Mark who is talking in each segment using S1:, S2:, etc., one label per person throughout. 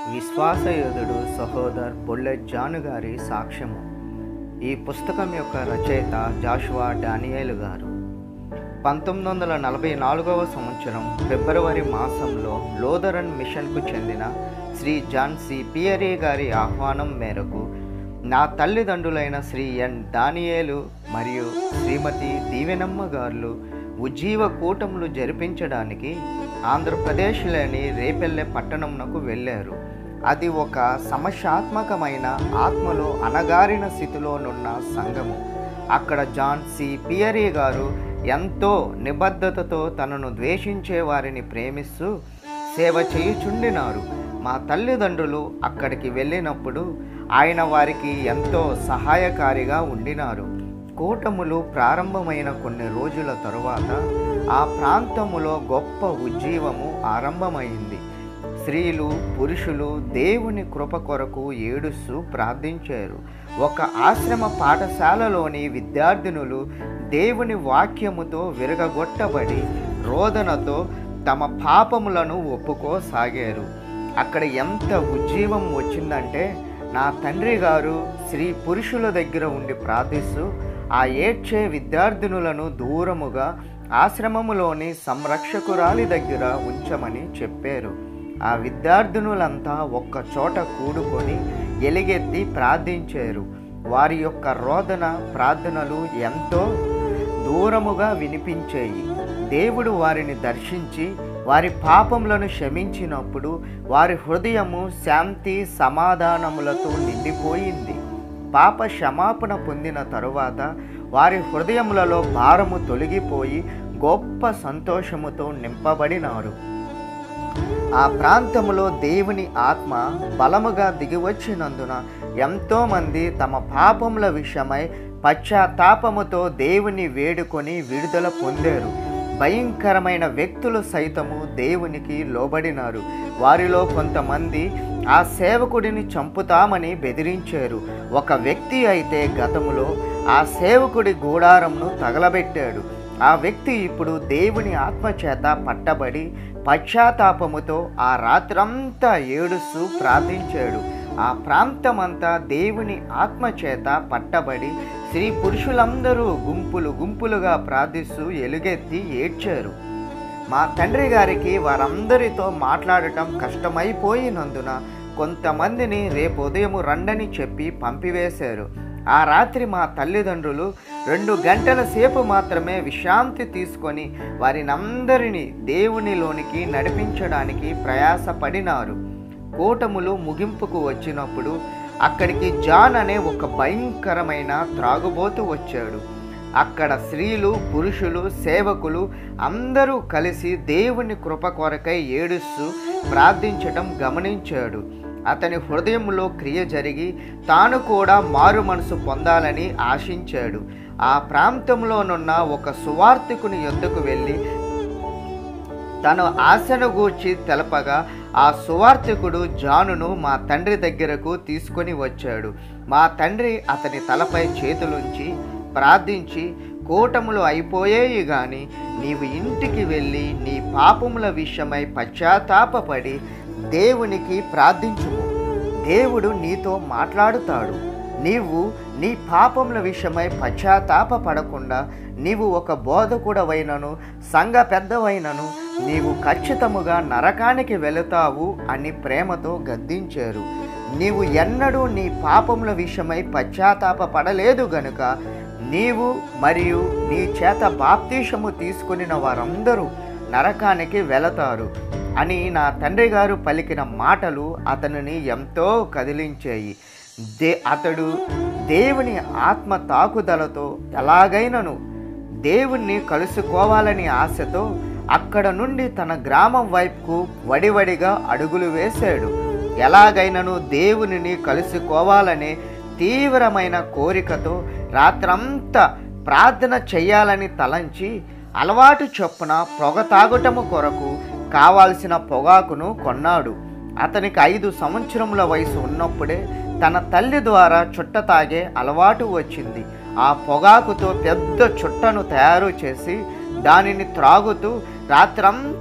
S1: విశ్వాసయోధుడు సహోదర్ bullet Janu గారి సాక్ష్యము ఈ పుస్తకం యొక్క రచయిత జాషువా డానియేలు గారు పంతొమ్మిది వందల నలభై నాలుగవ సంవత్సరం ఫిబ్రవరి మాసంలో లోదరన్ మిషన్కు చెందిన శ్రీ జాన్ సి పియరీ గారి ఆహ్వానం మేరకు నా తల్లిదండ్రులైన శ్రీ ఎన్ దానియేలు మరియు శ్రీమతి దీవెనమ్మ గారు ఉజ్జీవ కూటములు జరిపించడానికి ఆంధ్రప్రదేశ్లోని రేపెల్లె పట్టణంనకు వెళ్ళారు అది ఒక సమస్యాత్మకమైన ఆత్మలో అణగారిన స్థితిలోనున్న సంఘము అక్కడ జాన్ సి పియరీ గారు ఎంతో నిబద్ధతతో తనను ద్వేషించే వారిని ప్రేమిస్తూ సేవ చేయుచుండినారు మా తల్లిదండ్రులు అక్కడికి వెళ్ళినప్పుడు ఆయన వారికి ఎంతో సహాయకారిగా ఉండినారు కూటములు ప్రారంభమైన కొన్ని రోజుల తరువాత ఆ ప్రాంతములో గొప్ప ఉజ్జీవము ఆరంభమైంది స్త్రీలు పురుషులు దేవుని కృప కొరకు ఏడుస్తూ ప్రార్థించారు ఒక ఆశ్రమ పాఠశాలలోని విద్యార్థినులు దేవుని వాక్యముతో విరగగొట్టబడి రోదనతో తమ పాపములను ఒప్పుకోసాగారు అక్కడ ఎంత ఉజ్జీవం వచ్చిందంటే నా తండ్రి గారు స్త్రీ పురుషుల దగ్గర ఉండి ప్రార్థిస్తూ ఆ ఏడ్చే విద్యార్థినులను దూరముగా ఆశ్రమములోని సంరక్షకురాలి దగ్గర ఉంచమని చెప్పారు ఆ విద్యార్థినులంతా ఒక్క చోట కూడుకొని ఎలుగెత్తి ప్రార్థించారు వారి యొక్క రోదన ప్రార్థనలు ఎంతో దూరముగా వినిపించాయి దేవుడు వారిని దర్శించి వారి పాపములను క్షమించినప్పుడు వారి హృదయము శాంతి సమాధానములతో నిండిపోయింది పాప క్షమాపణ పొందిన తరువాత వారి హృదయములలో భారము తొలగిపోయి గొప్ప సంతోషముతో నింపబడినారు ఆ ప్రాంతములో దేవుని ఆత్మ బలముగా దిగివచ్చినందున ఎంతోమంది తమ పాపముల విషయమై పశ్చాత్తాపముతో దేవుని వేడుకొని విడుదల పొందారు భయంకరమైన వ్యక్తులు సైతము దేవునికి లోబడినారు వారిలో కొంతమంది ఆ సేవకుడిని చంపుతామని బెదిరించారు ఒక వ్యక్తి అయితే గతములో ఆ సేవకుడి గూడారంను తగలబెట్టాడు ఆ వ్యక్తి ఇప్పుడు దేవుని ఆత్మచేత పట్టబడి పశ్చాత్తాపముతో ఆ రాత్రంతా ఏడుస్తూ ప్రార్థించాడు ఆ ప్రాంతమంతా దేవుని ఆత్మచేత పట్టబడి స్త్రీ పురుషులందరూ గుంపులు గుంపులుగా ప్రార్థిస్తూ ఎలుగెత్తి ఏడ్చారు మా తండ్రి గారికి వారందరితో మాట్లాడటం కష్టమైపోయినందున కొంతమందిని రేపు ఉదయం రండని చెప్పి పంపివేశారు ఆ రాత్రి మా తల్లిదండ్రులు రెండు గంటల సేపు మాత్రమే విశ్రాంతి తీసుకొని వారినందరినీ దేవునిలోనికి నడిపించడానికి ప్రయాసపడినారు కూటములు ముగింపుకు వచ్చినప్పుడు అక్కడికి జాన్ అనే ఒక భయంకరమైన త్రాగుబోతు వచ్చాడు అక్కడ స్త్రీలు పురుషులు సేవకులు అందరూ కలిసి దేవుని కృప కొరకై ఏడుస్తూ ప్రార్థించటం గమనించాడు అతని హృదయంలో క్రియ జరిగి తాను కూడా మారు మనసు పొందాలని ఆశించాడు ఆ ప్రాంతంలోనున్న ఒక సువార్థికుని యొద్దకు వెళ్ళి తన ఆశను గూర్చి తెలపగా ఆ సువార్థికుడు జానును మా తండ్రి దగ్గరకు తీసుకొని వచ్చాడు మా తండ్రి అతని తలపై చేతులుంచి ప్రార్థించి కూటములు అయిపోయాయి గాని నీవు ఇంటికి వెళ్ళి నీ పాపముల విషయమై పశ్చాత్తాపపడి దేవునికి ప్రార్థించుము దేవుడు నీతో మాట్లాడుతాడు నీవు నీ పాపముల విషయమై పశ్చాత్తాప పడకుండా నీవు ఒక బోధకుడవైనను సంఘ పెద్దవైనను నీవు ఖచ్చితముగా నరకానికి వెళుతావు అని ప్రేమతో గద్దించారు నీవు ఎన్నడూ నీ పాపముల విషయమై పశ్చాత్తాప పడలేదు గనుక నీవు మరియు నీ చేత బాప్తీషము తీసుకుని వారందరూ నరకానికి వెళతారు అని నా తండ్రి గారు పలికిన మాటలు అతనిని ఎంతో కదిలించాయి దే అతడు దేవుని ఆత్మ తాకుదలతో ఎలాగైనను దేవుణ్ణి కలుసుకోవాలని ఆశతో అక్కడ నుండి తన గ్రామం వైపుకు వడివడిగా అడుగులు వేశాడు ఎలాగైనను దేవునిని కలుసుకోవాలనే తీవ్రమైన కోరికతో రాత్రంతా ప్రార్థన చెయ్యాలని తలంచి అలవాటు చొప్పున పొగ తాగుటము కొరకు కావాల్సిన పొగాకును కొన్నాడు అతనికి ఐదు సంవత్సరముల వయసు ఉన్నప్పుడే తన తల్లి ద్వారా చుట్ట తాగే అలవాటు వచ్చింది ఆ పొగాకుతో పెద్ద చుట్టను తయారు చేసి దానిని త్రాగుతూ రాత్రంతా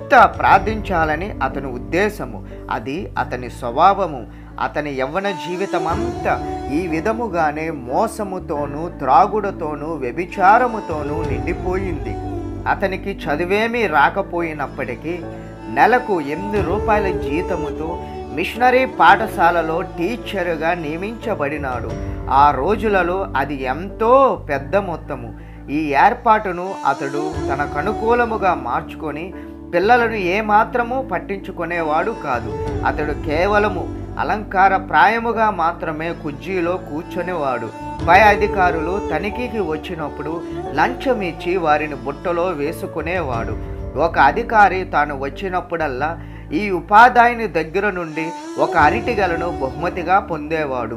S1: మరింత ప్రార్థించాలని అతని ఉద్దేశము అది అతని స్వభావము అతని యవ్వన జీవితం అంతా ఈ విధముగానే మోసముతోనూ త్రాగుడుతోనూ వ్యభిచారముతోనూ నిండిపోయింది అతనికి చదివేమీ రాకపోయినప్పటికీ నెలకు ఎనిమిది రూపాయల జీతముతో మిషనరీ పాఠశాలలో టీచరుగా నియమించబడినాడు ఆ రోజులలో అది ఎంతో పెద్ద మొత్తము ఈ ఏర్పాటును అతడు తనకు అనుకూలముగా మార్చుకొని పిల్లలను ఏమాత్రము పట్టించుకునేవాడు కాదు అతడు కేవలము అలంకార ప్రాయముగా మాత్రమే కుర్చీలో కూర్చొనేవాడు పై అధికారులు తనిఖీకి వచ్చినప్పుడు లంచం ఇచ్చి వారిని బుట్టలో వేసుకునేవాడు ఒక అధికారి తాను వచ్చినప్పుడల్లా ఈ ఉపాధ్యాయుని దగ్గర నుండి ఒక అరటిగలను బహుమతిగా పొందేవాడు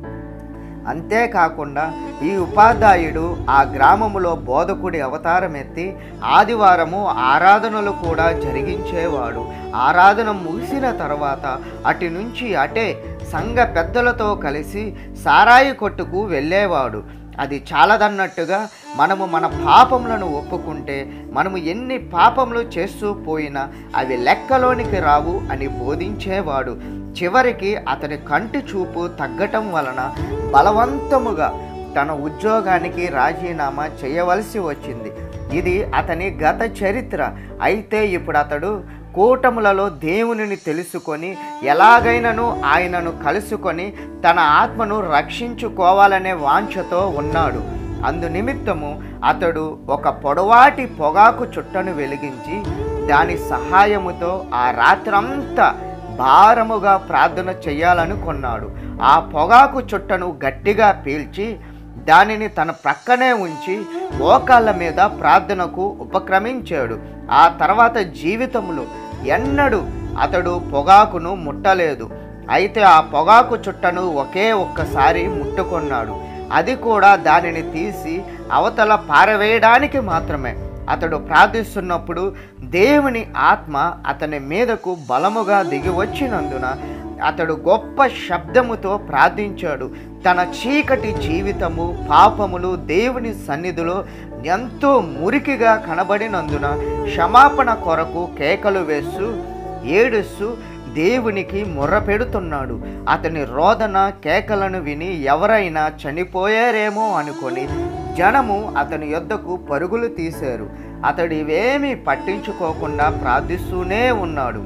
S1: అంతేకాకుండా ఈ ఉపాధ్యాయుడు ఆ గ్రామములో బోధకుడి అవతారం ఎత్తి ఆదివారము ఆరాధనలు కూడా జరిగించేవాడు ఆరాధన ముగిసిన తర్వాత అటు నుంచి అటే సంఘ పెద్దలతో కలిసి సారాయి కొట్టుకు వెళ్ళేవాడు అది చాలదన్నట్టుగా మనము మన పాపములను ఒప్పుకుంటే మనము ఎన్ని పాపములు చేస్తూ పోయినా అవి లెక్కలోనికి రావు అని బోధించేవాడు చివరికి అతని కంటి చూపు తగ్గటం వలన బలవంతముగా తన ఉద్యోగానికి రాజీనామా చేయవలసి వచ్చింది ఇది అతని గత చరిత్ర అయితే ఇప్పుడు అతడు కూటములలో దేవునిని తెలుసుకొని ఎలాగైనను ఆయనను కలుసుకొని తన ఆత్మను రక్షించుకోవాలనే వాంఛతో ఉన్నాడు అందు నిమిత్తము అతడు ఒక పొడవాటి పొగాకు చుట్టను వెలిగించి దాని సహాయముతో ఆ రాత్రంతా భారముగా ప్రార్థన చేయాలనుకున్నాడు ఆ పొగాకు చుట్టను గట్టిగా పీల్చి దానిని తన ప్రక్కనే ఉంచి మోకాళ్ళ మీద ప్రార్థనకు ఉపక్రమించాడు ఆ తర్వాత జీవితంలో ఎన్నడూ అతడు పొగాకును ముట్టలేదు అయితే ఆ పొగాకు చుట్టను ఒకే ఒక్కసారి ముట్టుకున్నాడు అది కూడా దానిని తీసి అవతల పారవేయడానికి మాత్రమే అతడు ప్రార్థిస్తున్నప్పుడు దేవుని ఆత్మ అతని మీదకు బలముగా దిగి వచ్చినందున అతడు గొప్ప శబ్దముతో ప్రార్థించాడు తన చీకటి జీవితము పాపములు దేవుని సన్నిధిలో ఎంతో మురికిగా కనబడినందున క్షమాపణ కొరకు కేకలు వేస్తూ ఏడుస్తూ దేవునికి మొర్ర పెడుతున్నాడు అతని రోదన కేకలను విని ఎవరైనా చనిపోయారేమో అనుకొని జనము అతని యొద్దకు పరుగులు తీశారు అతడు ఇవేమీ పట్టించుకోకుండా ప్రార్థిస్తూనే ఉన్నాడు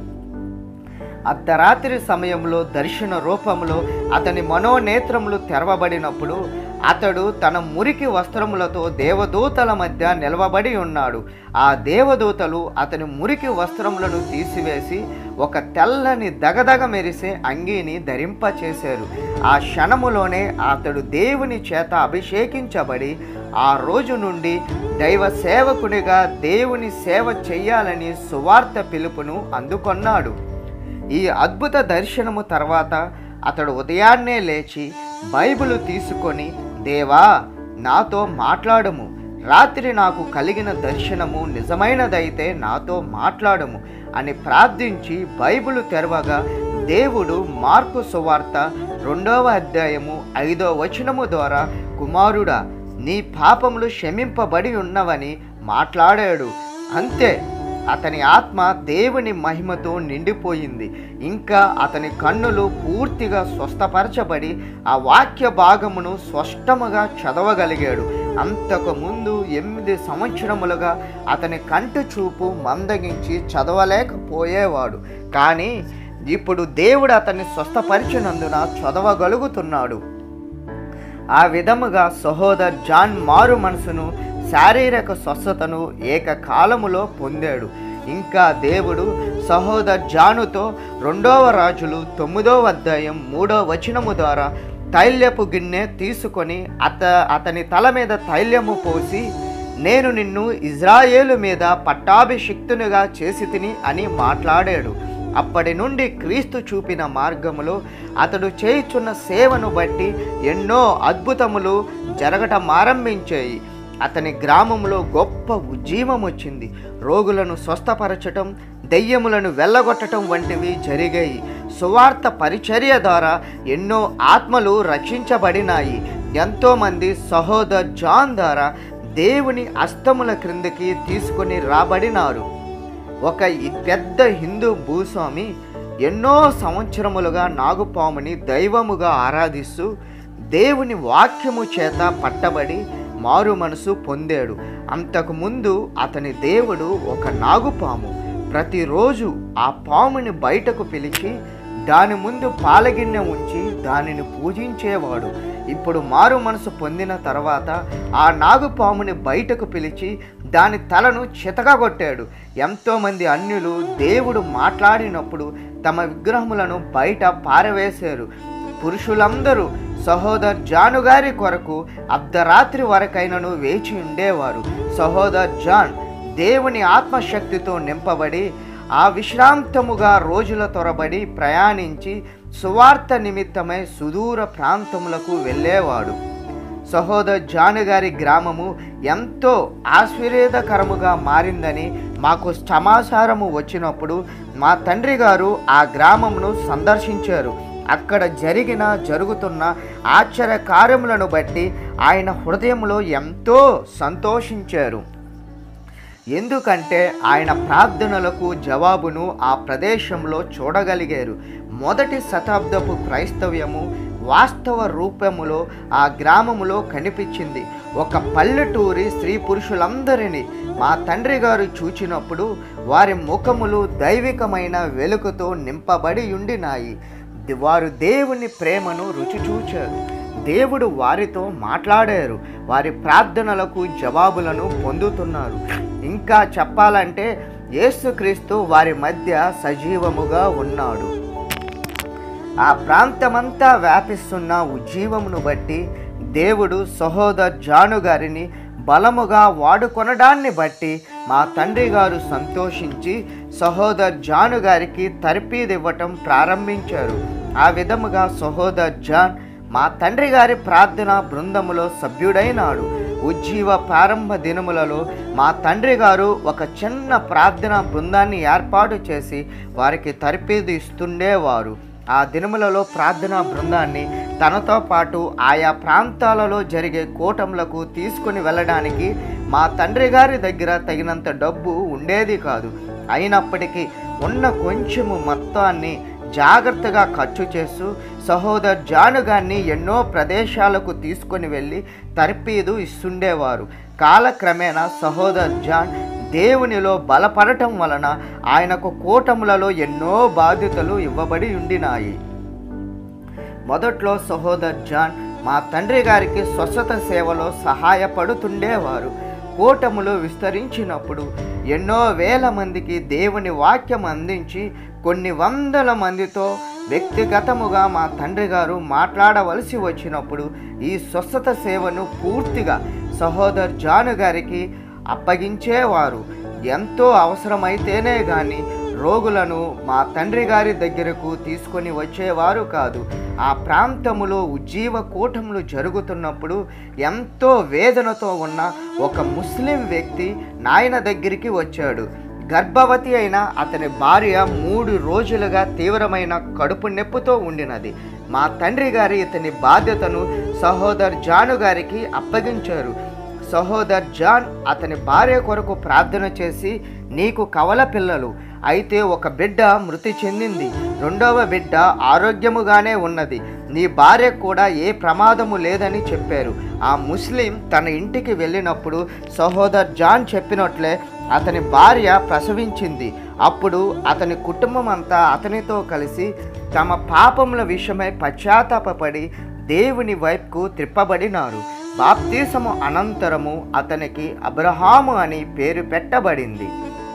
S1: అర్ధరాత్రి సమయంలో దర్శన రూపంలో అతని మనోనేత్రములు తెరవబడినప్పుడు అతడు తన మురికి వస్త్రములతో దేవదూతల మధ్య నిలవబడి ఉన్నాడు ఆ దేవదూతలు అతని మురికి వస్త్రములను తీసివేసి ఒక తెల్లని దగదగ మెరిసే అంగీని ధరింపచేశారు ఆ క్షణములోనే అతడు దేవుని చేత అభిషేకించబడి ఆ రోజు నుండి దైవ సేవకునిగా దేవుని సేవ చెయ్యాలని సువార్త పిలుపును అందుకొన్నాడు ఈ అద్భుత దర్శనము తర్వాత అతడు ఉదయాన్నే లేచి బైబిలు తీసుకొని దేవా నాతో మాట్లాడము రాత్రి నాకు కలిగిన దర్శనము నిజమైనదైతే నాతో మాట్లాడము అని ప్రార్థించి బైబిలు తెరవగా దేవుడు మార్కు సువార్త రెండవ అధ్యాయము ఐదో వచనము ద్వారా కుమారుడా నీ పాపములు క్షమింపబడి ఉన్నవని మాట్లాడాడు అంతే అతని ఆత్మ దేవుని మహిమతో నిండిపోయింది ఇంకా అతని కన్నులు పూర్తిగా స్వస్థపరచబడి ఆ వాక్య భాగమును స్పష్టముగా చదవగలిగాడు అంతకు ముందు ఎనిమిది సంవత్సరములుగా అతని కంటి చూపు మందగించి చదవలేకపోయేవాడు కానీ ఇప్పుడు దేవుడు అతన్ని స్వస్థపరిచినందున చదవగలుగుతున్నాడు ఆ విధముగా సహోదర్ జాన్ మారు మనసును శారీరక స్వస్థతను ఏకకాలములో పొందాడు ఇంకా దేవుడు సహోదర్ జానుతో రెండవ రాజులు తొమ్మిదవ అధ్యాయం మూడవ వచనము ద్వారా తైల్యపు గిన్నె తీసుకొని అత అతని తల మీద తైల్యము పోసి నేను నిన్ను ఇజ్రాయేలు మీద పట్టాభిషిక్తునిగా చేసి తిని అని మాట్లాడాడు అప్పటి నుండి క్రీస్తు చూపిన మార్గములో అతడు చేయుచున్న సేవను బట్టి ఎన్నో అద్భుతములు జరగటం ఆరంభించాయి అతని గ్రామంలో గొప్ప ఉజ్జీవం వచ్చింది రోగులను స్వస్థపరచటం దెయ్యములను వెళ్ళగొట్టడం వంటివి జరిగాయి సువార్త పరిచర్య ద్వారా ఎన్నో ఆత్మలు రక్షించబడినాయి ఎంతోమంది సహోదర్ జాన్ ద్వారా దేవుని అస్తముల క్రిందకి తీసుకొని రాబడినారు ఒక ఈ పెద్ద హిందూ భూస్వామి ఎన్నో సంవత్సరములుగా నాగుపాముని దైవముగా ఆరాధిస్తూ దేవుని వాక్యము చేత పట్టబడి మారు మనసు పొందాడు అంతకుముందు అతని దేవుడు ఒక నాగుపాము ప్రతిరోజు ఆ పాముని బయటకు పిలిచి దాని ముందు పాలగిన్నె ఉంచి దానిని పూజించేవాడు ఇప్పుడు మారు మనసు పొందిన తర్వాత ఆ నాగుపాముని బయటకు పిలిచి దాని తలను చితకగొట్టాడు ఎంతోమంది అన్యులు దేవుడు మాట్లాడినప్పుడు తమ విగ్రహములను బయట పారవేశారు పురుషులందరూ సహోదర్ జాను గారి కొరకు అర్ధరాత్రి వరకైనను వేచి ఉండేవారు సహోదర్ జాన్ దేవుని ఆత్మశక్తితో నింపబడి ఆ విశ్రాంతముగా రోజుల తొరబడి ప్రయాణించి సువార్త నిమిత్తమై సుదూర ప్రాంతములకు వెళ్ళేవాడు సహోదర్ జాను గారి గ్రామము ఎంతో ఆశ్చర్యకరముగా మారిందని మాకు సమాచారము వచ్చినప్పుడు మా తండ్రి గారు ఆ గ్రామమును సందర్శించారు అక్కడ జరిగిన జరుగుతున్న ఆశ్చర్య కార్యములను బట్టి ఆయన హృదయంలో ఎంతో సంతోషించారు ఎందుకంటే ఆయన ప్రార్థనలకు జవాబును ఆ ప్రదేశంలో చూడగలిగారు మొదటి శతాబ్దపు క్రైస్తవ్యము వాస్తవ రూపములో ఆ గ్రామములో కనిపించింది ఒక పల్లెటూరి స్త్రీ పురుషులందరినీ మా తండ్రి గారు చూచినప్పుడు వారి ముఖములు దైవికమైన వెలుగుతో నింపబడి ఉండినాయి వారు దేవుని ప్రేమను రుచి చూచారు దేవుడు వారితో మాట్లాడారు వారి ప్రార్థనలకు జవాబులను పొందుతున్నారు ఇంకా చెప్పాలంటే యేసుక్రీస్తు వారి మధ్య సజీవముగా ఉన్నాడు ఆ ప్రాంతమంతా వ్యాపిస్తున్న ఉజ్జీవమును బట్టి దేవుడు సహోదర్ జాను గారిని బలముగా వాడుకొనడాన్ని బట్టి మా తండ్రి గారు సంతోషించి సహోదర్ జాను గారికి తర్పీదివ్వటం ప్రారంభించారు ఆ విధముగా సహోదర్ జాన్ మా తండ్రి గారి ప్రార్థన బృందములో సభ్యుడైనాడు ఉజ్జీవ ప్రారంభ దినములలో మా తండ్రి గారు ఒక చిన్న ప్రార్థన బృందాన్ని ఏర్పాటు చేసి వారికి తర్పీదు ఇస్తుండేవారు ఆ దినములలో ప్రార్థనా బృందాన్ని తనతో పాటు ఆయా ప్రాంతాలలో జరిగే కూటములకు తీసుకుని వెళ్ళడానికి మా తండ్రి గారి దగ్గర తగినంత డబ్బు ఉండేది కాదు అయినప్పటికీ ఉన్న కొంచెము మొత్తాన్ని జాగ్రత్తగా ఖర్చు చేస్తూ సహోదర్ జాను గారిని ఎన్నో ప్రదేశాలకు తీసుకొని వెళ్ళి తర్పీదు ఇస్తుండేవారు కాలక్రమేణా సహోదర్ జాన్ దేవునిలో బలపడటం వలన ఆయనకు కూటములలో ఎన్నో బాధ్యతలు ఇవ్వబడి ఉండినాయి మొదట్లో సహోదర్ జాన్ మా తండ్రి గారికి స్వచ్ఛత సేవలో సహాయపడుతుండేవారు కూటములు విస్తరించినప్పుడు ఎన్నో వేల మందికి దేవుని వాక్యం అందించి కొన్ని వందల మందితో వ్యక్తిగతముగా మా తండ్రి గారు మాట్లాడవలసి వచ్చినప్పుడు ఈ స్వస్థత సేవను పూర్తిగా సహోదర్ జాను గారికి అప్పగించేవారు ఎంతో అవసరమైతేనే కానీ రోగులను మా తండ్రి గారి దగ్గరకు తీసుకొని వచ్చేవారు కాదు ఆ ప్రాంతములో ఉజ్జీవ కూటములు జరుగుతున్నప్పుడు ఎంతో వేదనతో ఉన్న ఒక ముస్లిం వ్యక్తి నాయన దగ్గరికి వచ్చాడు గర్భవతి అయిన అతని భార్య మూడు రోజులుగా తీవ్రమైన కడుపు నొప్పితో ఉండినది మా తండ్రి గారి ఇతని బాధ్యతను సహోదర్ జాను గారికి అప్పగించారు సహోదర్ జాన్ అతని భార్య కొరకు ప్రార్థన చేసి నీకు కవల పిల్లలు అయితే ఒక బిడ్డ మృతి చెందింది రెండవ బిడ్డ ఆరోగ్యముగానే ఉన్నది నీ భార్య కూడా ఏ ప్రమాదము లేదని చెప్పారు ఆ ముస్లిం తన ఇంటికి వెళ్ళినప్పుడు సహోదర్ జాన్ చెప్పినట్లే అతని భార్య ప్రసవించింది అప్పుడు అతని కుటుంబం అంతా అతనితో కలిసి తమ పాపముల విషయమై పశ్చాత్తాపడి దేవుని వైపుకు త్రిప్పబడినారు బాప్తీసము అనంతరము అతనికి అబ్రహాము అని పేరు పెట్టబడింది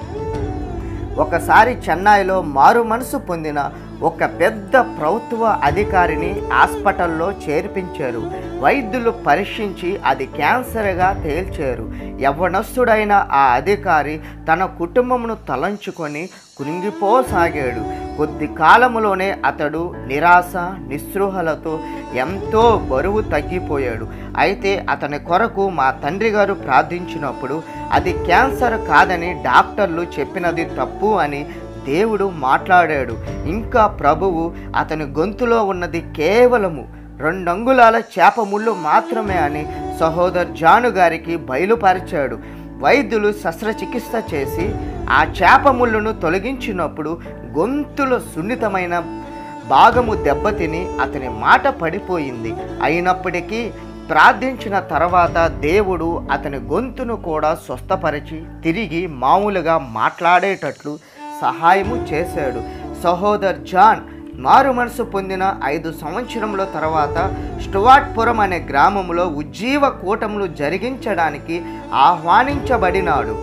S1: ఒకసారి చెన్నైలో మారు మనసు పొందిన ఒక పెద్ద ప్రభుత్వ అధికారిని హాస్పిటల్లో చేర్పించారు వైద్యులు పరీక్షించి అది క్యాన్సర్గా తేల్చారు యవ్వనస్తుడైన ఆ అధికారి తన కుటుంబమును తలంచుకొని కృంగిపోసాగాడు కొద్ది కాలములోనే అతడు నిరాశ నిస్పృహలతో ఎంతో బరువు తగ్గిపోయాడు అయితే అతని కొరకు మా తండ్రి గారు ప్రార్థించినప్పుడు అది క్యాన్సర్ కాదని డాక్టర్లు చెప్పినది తప్పు అని దేవుడు మాట్లాడాడు ఇంకా ప్రభువు అతని గొంతులో ఉన్నది కేవలము రెండంగుళాల చేప ముళ్ళు మాత్రమే అని సహోదర్ జాను గారికి బయలుపరిచాడు వైద్యులు శస్త్రచికిత్స చేసి ఆ చేప ముళ్ళును తొలగించినప్పుడు గొంతులో సున్నితమైన భాగము దెబ్బతిని అతని మాట పడిపోయింది అయినప్పటికీ ప్రార్థించిన తర్వాత దేవుడు అతని గొంతును కూడా స్వస్థపరిచి తిరిగి మామూలుగా మాట్లాడేటట్లు సహాయము చేశాడు సహోదర్ జాన్ మారు మనసు పొందిన ఐదు సంవత్సరముల తర్వాత స్టువార్ట్పురం అనే గ్రామంలో ఉజ్జీవ కూటములు జరిగించడానికి ఆహ్వానించబడినాడు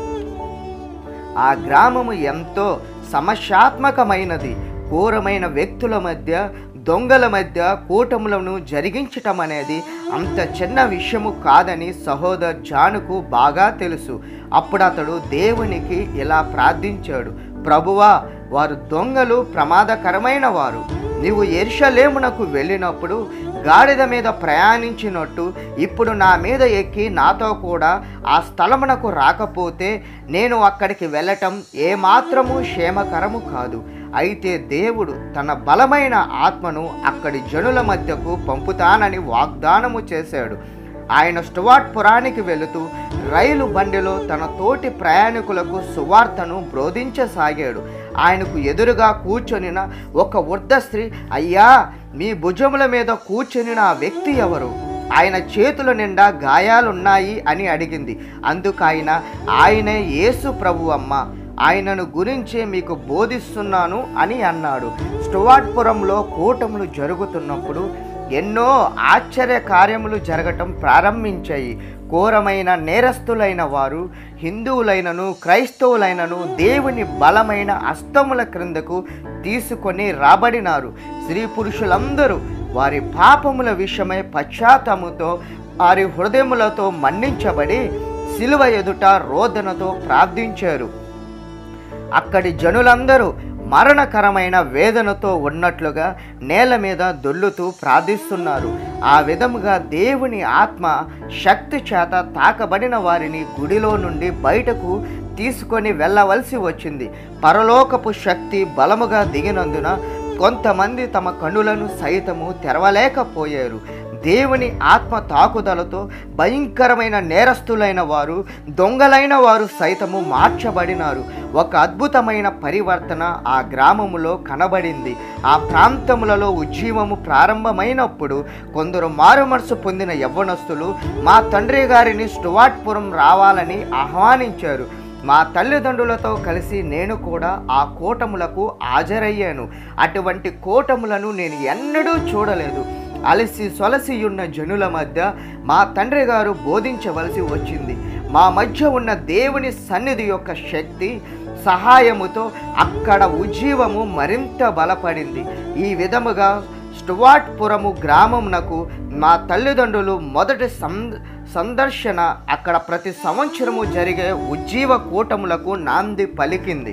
S1: ఆ గ్రామము ఎంతో సమస్యాత్మకమైనది ఘోరమైన వ్యక్తుల మధ్య దొంగల మధ్య కూటములను జరిగించటం అనేది అంత చిన్న విషయము కాదని సహోదర్ జానుకు బాగా తెలుసు అప్పుడు అతడు దేవునికి ఇలా ప్రార్థించాడు ప్రభువా వారు దొంగలు ప్రమాదకరమైన వారు నీవు ఎర్షలేమునకు వెళ్ళినప్పుడు గాడిద మీద ప్రయాణించినట్టు ఇప్పుడు నా మీద ఎక్కి నాతో కూడా ఆ స్థలమునకు రాకపోతే నేను అక్కడికి వెళ్ళటం ఏమాత్రము క్షేమకరము కాదు అయితే దేవుడు తన బలమైన ఆత్మను అక్కడి జనుల మధ్యకు పంపుతానని వాగ్దానము చేశాడు ఆయన స్టువార్ట్ పురానికి వెళుతూ రైలు బండిలో తన తోటి ప్రయాణికులకు సువార్తను బోధించసాగాడు ఆయనకు ఎదురుగా కూర్చొనిన ఒక వృద్ధ స్త్రీ అయ్యా మీ భుజముల మీద కూర్చొనిన ఆ వ్యక్తి ఎవరు ఆయన చేతుల నిండా గాయాలున్నాయి అని అడిగింది అందుకు ఆయన ఆయనే యేసు ప్రభు అమ్మ ఆయనను గురించే మీకు బోధిస్తున్నాను అని అన్నాడు స్టువార్ట్పురంలో కూటములు జరుగుతున్నప్పుడు ఎన్నో ఆశ్చర్య కార్యములు జరగటం ప్రారంభించాయి ఘోరమైన నేరస్తులైన వారు హిందువులైనను క్రైస్తవులైనను దేవుని బలమైన అస్తముల క్రిందకు తీసుకొని రాబడినారు స్త్రీ పురుషులందరూ వారి పాపముల విషయమై పశ్చాత్తముతో వారి హృదయములతో మన్నించబడి శిలువ ఎదుట రోదనతో ప్రార్థించారు అక్కడి జనులందరూ మరణకరమైన వేదనతో ఉన్నట్లుగా నేల మీద దొల్లుతూ ప్రార్థిస్తున్నారు ఆ విధముగా దేవుని ఆత్మ శక్తి చేత తాకబడిన వారిని గుడిలో నుండి బయటకు తీసుకొని వెళ్ళవలసి వచ్చింది పరలోకపు శక్తి బలముగా దిగినందున కొంతమంది తమ కనులను సైతము తెరవలేకపోయారు దేవుని ఆత్మ తాకుదలతో భయంకరమైన నేరస్తులైన వారు దొంగలైన వారు సైతము మార్చబడినారు ఒక అద్భుతమైన పరివర్తన ఆ గ్రామములో కనబడింది ఆ ప్రాంతములలో ఉజ్జీవము ప్రారంభమైనప్పుడు కొందరు మారుమనసు పొందిన యవ్వనస్తులు మా తండ్రి గారిని స్టువార్ట్పురం రావాలని ఆహ్వానించారు మా తల్లిదండ్రులతో కలిసి నేను కూడా ఆ కూటములకు హాజరయ్యాను అటువంటి కూటములను నేను ఎన్నడూ చూడలేదు అలసి సొలసి ఉన్న జనుల మధ్య మా తండ్రి గారు బోధించవలసి వచ్చింది మా మధ్య ఉన్న దేవుని సన్నిధి యొక్క శక్తి సహాయముతో అక్కడ ఉజ్జీవము మరింత బలపడింది ఈ విధముగా స్టువార్ట్పురము గ్రామమునకు మా తల్లిదండ్రులు మొదటి సం సందర్శన అక్కడ ప్రతి సంవత్సరము జరిగే ఉజ్జీవ కూటములకు నాంది పలికింది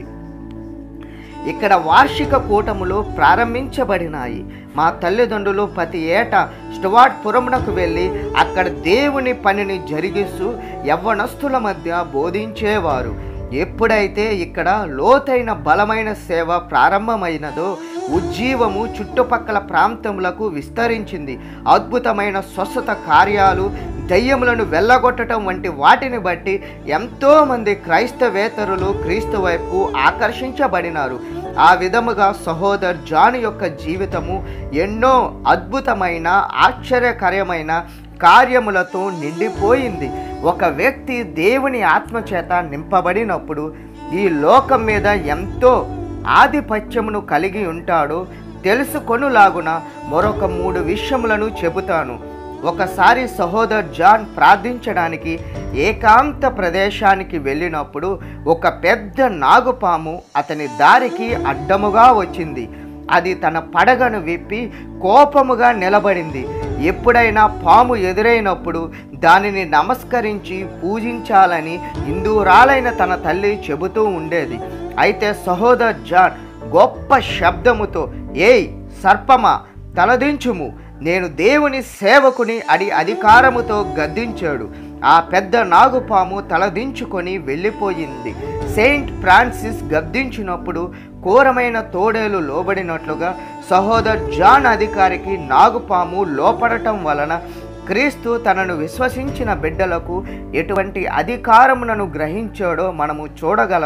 S1: ఇక్కడ వార్షిక కూటములు ప్రారంభించబడినాయి మా తల్లిదండ్రులు ప్రతి ఏటా స్టువార్ట్పురమునకు వెళ్ళి అక్కడ దేవుని పనిని జరిగిస్తూ యవ్వనస్తుల మధ్య బోధించేవారు ఎప్పుడైతే ఇక్కడ లోతైన బలమైన సేవ ప్రారంభమైనదో ఉజ్జీవము చుట్టుపక్కల ప్రాంతములకు విస్తరించింది అద్భుతమైన స్వస్థత కార్యాలు దయ్యములను వెళ్ళగొట్టడం వంటి వాటిని బట్టి ఎంతోమంది క్రైస్తవేతరులు క్రీస్తు వైపు ఆకర్షించబడినారు ఆ విధముగా సహోదర్ జాన్ యొక్క జీవితము ఎన్నో అద్భుతమైన ఆశ్చర్యకరమైన కార్యములతో నిండిపోయింది ఒక వ్యక్తి దేవుని ఆత్మచేత నింపబడినప్పుడు ఈ లోకం మీద ఎంతో ఆధిపత్యమును కలిగి ఉంటాడో తెలుసుకొనులాగున మరొక మూడు విషయములను చెబుతాను ఒకసారి సహోదర్ జాన్ ప్రార్థించడానికి ఏకాంత ప్రదేశానికి వెళ్ళినప్పుడు ఒక పెద్ద నాగుపాము అతని దారికి అడ్డముగా వచ్చింది అది తన పడగను విప్పి కోపముగా నిలబడింది ఎప్పుడైనా పాము ఎదురైనప్పుడు దానిని నమస్కరించి పూజించాలని హిందూరాలైన తన తల్లి చెబుతూ ఉండేది అయితే సహోదర్ జాన్ గొప్ప శబ్దముతో ఏయ్ సర్పమా తలదించుము నేను దేవుని సేవకుని అడి అధికారముతో గద్దించాడు ఆ పెద్ద నాగుపాము తలదించుకొని వెళ్ళిపోయింది సెయింట్ ఫ్రాన్సిస్ గద్దించినప్పుడు ఘోరమైన తోడేలు లోబడినట్లుగా సహోదర్ జాన్ అధికారికి నాగుపాము లోపడటం వలన క్రీస్తు తనను విశ్వసించిన బిడ్డలకు ఎటువంటి అధికారములను గ్రహించాడో మనము చూడగలము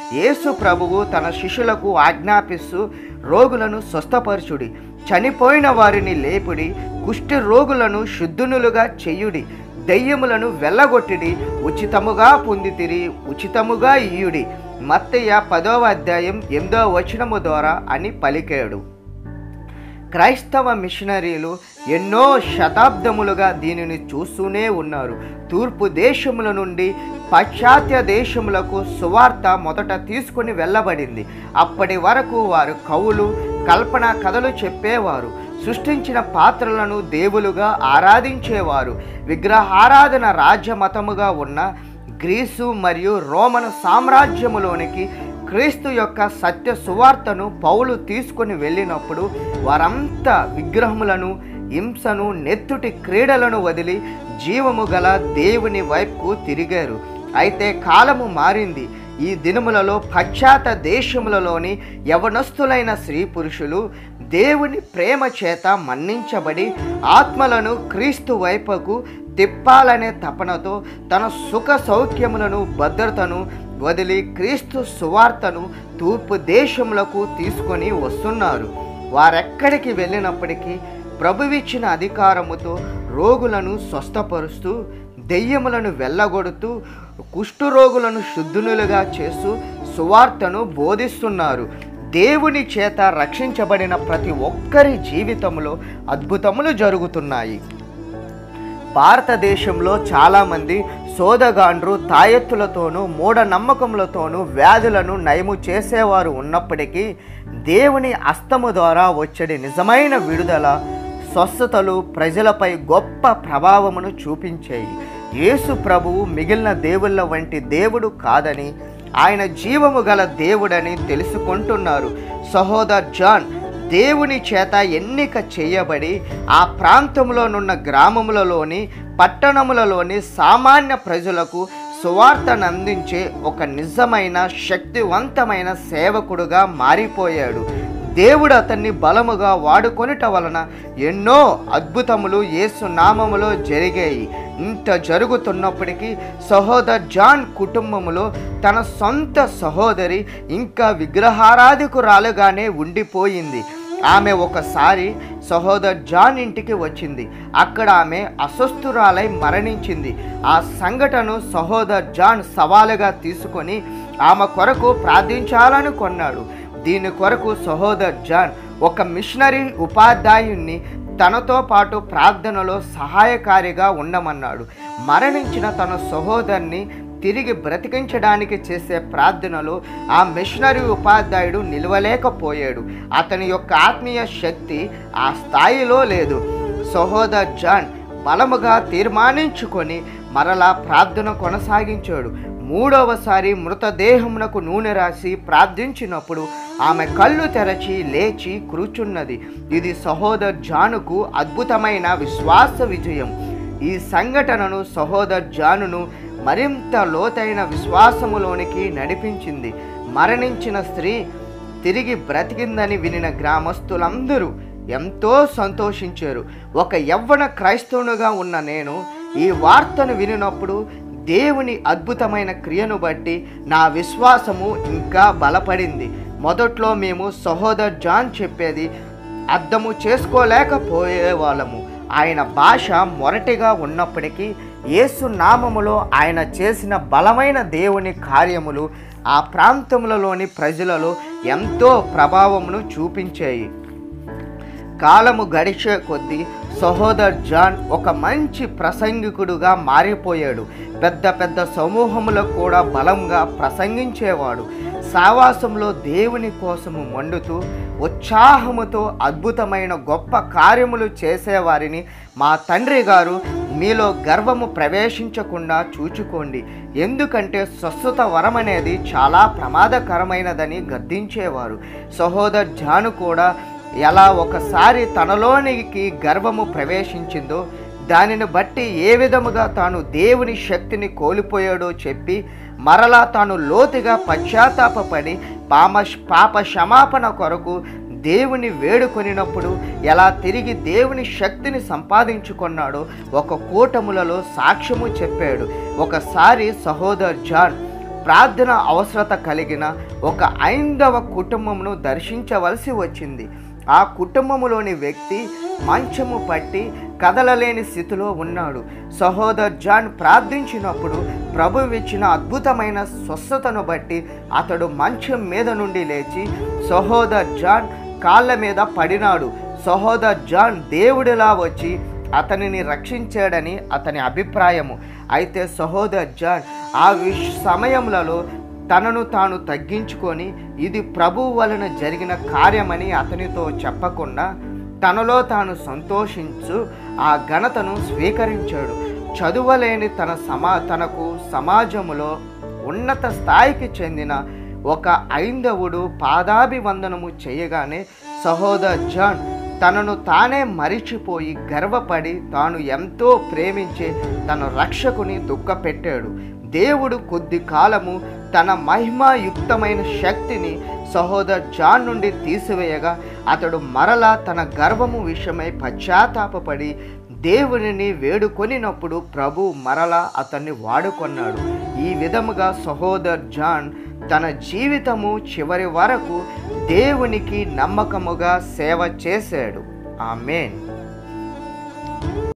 S1: యేసు ప్రభువు తన శిష్యులకు ఆజ్ఞాపిస్తూ రోగులను స్వస్థపరచుడి చనిపోయిన వారిని లేపుడి కుష్టి రోగులను శుద్ధునులుగా చెయ్యుడి దెయ్యములను వెళ్ళగొట్టిడి ఉచితముగా పొందితిరి ఉచితముగా ఇయ్యుడి మత్తయ్య పదవ అధ్యాయం ఎనిమిదవ వచనము ద్వారా అని పలికాడు క్రైస్తవ మిషనరీలు ఎన్నో శతాబ్దములుగా దీనిని చూస్తూనే ఉన్నారు తూర్పు దేశముల నుండి పాశ్చాత్య దేశములకు సువార్త మొదట తీసుకొని వెళ్ళబడింది అప్పటి వరకు వారు కవులు కల్పన కథలు చెప్పేవారు సృష్టించిన పాత్రలను దేవులుగా ఆరాధించేవారు విగ్రహారాధన రాజ్యమతముగా ఉన్న గ్రీసు మరియు రోమన్ సామ్రాజ్యములోనికి క్రీస్తు యొక్క సత్య సువార్తను పౌలు తీసుకొని వెళ్ళినప్పుడు వారంతా విగ్రహములను హింసను నెత్తుటి క్రీడలను వదిలి జీవము గల దేవుని వైపుకు తిరిగారు అయితే కాలము మారింది ఈ దినములలో పశ్చాత్త దేశములలోని యవనస్తులైన స్త్రీ పురుషులు దేవుని ప్రేమ చేత మన్నించబడి ఆత్మలను క్రీస్తు వైపుకు తిప్పాలనే తపనతో తన సుఖ సౌఖ్యములను భద్రతను వదిలి క్రీస్తు సువార్తను తూర్పు దేశములకు తీసుకొని వస్తున్నారు వారెక్కడికి వెళ్ళినప్పటికీ ప్రభువిచ్చిన అధికారముతో రోగులను స్వస్థపరుస్తూ దెయ్యములను వెళ్ళగొడుతూ కుష్ఠరోగులను శుద్ధునులుగా చేస్తూ సువార్తను బోధిస్తున్నారు దేవుని చేత రక్షించబడిన ప్రతి ఒక్కరి జీవితంలో అద్భుతములు జరుగుతున్నాయి భారతదేశంలో చాలామంది సోదగాండ్రు తాయెత్తులతోనూ మూఢనమ్మకములతోనూ వ్యాధులను నయము చేసేవారు ఉన్నప్పటికీ దేవుని అస్తము ద్వారా వచ్చడి నిజమైన విడుదల స్వస్థతలు ప్రజలపై గొప్ప ప్రభావమును చూపించాయి యేసు ప్రభువు మిగిలిన దేవుళ్ళ వంటి దేవుడు కాదని ఆయన జీవము గల దేవుడని తెలుసుకుంటున్నారు సహోదర్ జాన్ దేవుని చేత ఎన్నిక చేయబడి ఆ ప్రాంతంలోనున్న గ్రామములలోని పట్టణములలోని సామాన్య ప్రజలకు సువార్తను అందించే ఒక నిజమైన శక్తివంతమైన సేవకుడుగా మారిపోయాడు దేవుడు అతన్ని బలముగా వాడుకొనుట వలన ఎన్నో అద్భుతములు యేసు నామములో జరిగాయి ఇంత జరుగుతున్నప్పటికీ సహోదర్ జాన్ కుటుంబములో తన సొంత సహోదరి ఇంకా విగ్రహారాధికురాలుగానే ఉండిపోయింది ఆమె ఒకసారి సహోదర్ జాన్ ఇంటికి వచ్చింది అక్కడ ఆమె అస్వస్థురాలై మరణించింది ఆ సంఘటన సహోదర్ జాన్ సవాలుగా తీసుకొని ఆమె కొరకు ప్రార్థించాలనుకున్నాడు దీని కొరకు సహోదర్ జాన్ ఒక మిషనరీ ఉపాధ్యాయుణ్ణి తనతో పాటు ప్రార్థనలో సహాయకారిగా ఉండమన్నాడు మరణించిన తన సహోదరుని తిరిగి బ్రతికించడానికి చేసే ప్రార్థనలో ఆ మిషనరీ ఉపాధ్యాయుడు నిలవలేకపోయాడు అతని యొక్క ఆత్మీయ శక్తి ఆ స్థాయిలో లేదు సహోదర్ జాన్ బలముగా తీర్మానించుకొని మరలా ప్రార్థన కొనసాగించాడు మూడవసారి మృతదేహమునకు నూనె రాసి ప్రార్థించినప్పుడు ఆమె కళ్ళు తెరచి లేచి కూర్చున్నది ఇది సహోదర్ జానుకు అద్భుతమైన విశ్వాస విజయం ఈ సంఘటనను సహోదర్ జానును మరింత లోతైన విశ్వాసములోనికి నడిపించింది మరణించిన స్త్రీ తిరిగి బ్రతికిందని వినిన గ్రామస్తులందరూ ఎంతో సంతోషించారు ఒక యవ్వన క్రైస్తవునిగా ఉన్న నేను ఈ వార్తను వినినప్పుడు దేవుని అద్భుతమైన క్రియను బట్టి నా విశ్వాసము ఇంకా బలపడింది మొదట్లో మేము సహోదర్ జాన్ చెప్పేది అర్థము చేసుకోలేకపోయేవాళ్ళము ఆయన భాష మొరటిగా ఉన్నప్పటికీ యేసు నామములో ఆయన చేసిన బలమైన దేవుని కార్యములు ఆ ప్రాంతములలోని ప్రజలలో ఎంతో ప్రభావమును చూపించాయి కాలము గడిచే కొద్దీ సహోదర్ జాన్ ఒక మంచి ప్రసంగికుడుగా మారిపోయాడు పెద్ద పెద్ద సమూహములకు కూడా బలంగా ప్రసంగించేవాడు సావాసంలో దేవుని కోసము మండుతూ ఉత్సాహముతో అద్భుతమైన గొప్ప కార్యములు చేసేవారిని మా తండ్రి గారు మీలో గర్వము ప్రవేశించకుండా చూచుకోండి ఎందుకంటే స్వస్థత వరం అనేది చాలా ప్రమాదకరమైనదని గద్దించేవారు సహోదర్ జాను కూడా ఎలా ఒకసారి తనలోనికి గర్వము ప్రవేశించిందో దానిని బట్టి ఏ విధముగా తాను దేవుని శక్తిని కోల్పోయాడో చెప్పి మరలా తాను లోతుగా పశ్చాత్తాపపడి పామ పాప క్షమాపణ కొరకు దేవుని వేడుకొనినప్పుడు ఎలా తిరిగి దేవుని శక్తిని సంపాదించుకున్నాడో ఒక కూటములలో సాక్ష్యము చెప్పాడు ఒకసారి సహోదర్ జాన్ ప్రార్థన అవసరత కలిగిన ఒక ఐందవ కుటుంబమును దర్శించవలసి వచ్చింది ఆ కుటుంబములోని వ్యక్తి మంచము పట్టి కదలలేని స్థితిలో ఉన్నాడు సహోదర్ జాన్ ప్రార్థించినప్పుడు ప్రభు ఇచ్చిన అద్భుతమైన స్వస్థతను బట్టి అతడు మంచం మీద నుండి లేచి సహోదర్ జాన్ కాళ్ళ మీద పడినాడు సహోదర్ జాన్ దేవుడిలా వచ్చి అతనిని రక్షించాడని అతని అభిప్రాయము అయితే సహోదర్ జాన్ ఆ విష్ సమయములలో తనను తాను తగ్గించుకొని ఇది ప్రభువు వలన జరిగిన కార్యమని అతనితో చెప్పకుండా తనలో తాను సంతోషించు ఆ ఘనతను స్వీకరించాడు చదువలేని తన సమా తనకు సమాజములో ఉన్నత స్థాయికి చెందిన ఒక ఐందవుడు పాదాభివందనము చేయగానే సహోదర్ జాన్ తనను తానే మరిచిపోయి గర్వపడి తాను ఎంతో ప్రేమించే తన రక్షకుని దుఃఖపెట్టాడు దేవుడు కొద్ది కాలము తన మహిమాయుక్తమైన శక్తిని సహోదర్ జాన్ నుండి తీసివేయగా అతడు మరలా తన గర్వము విషయమై పశ్చాత్తాపపడి దేవునిని వేడుకొనినప్పుడు ప్రభు మరలా అతన్ని వాడుకొన్నాడు ఈ విధముగా సహోదర్ జాన్ తన జీవితము చివరి వరకు దేవునికి నమ్మకముగా సేవ చేశాడు ఆమెన్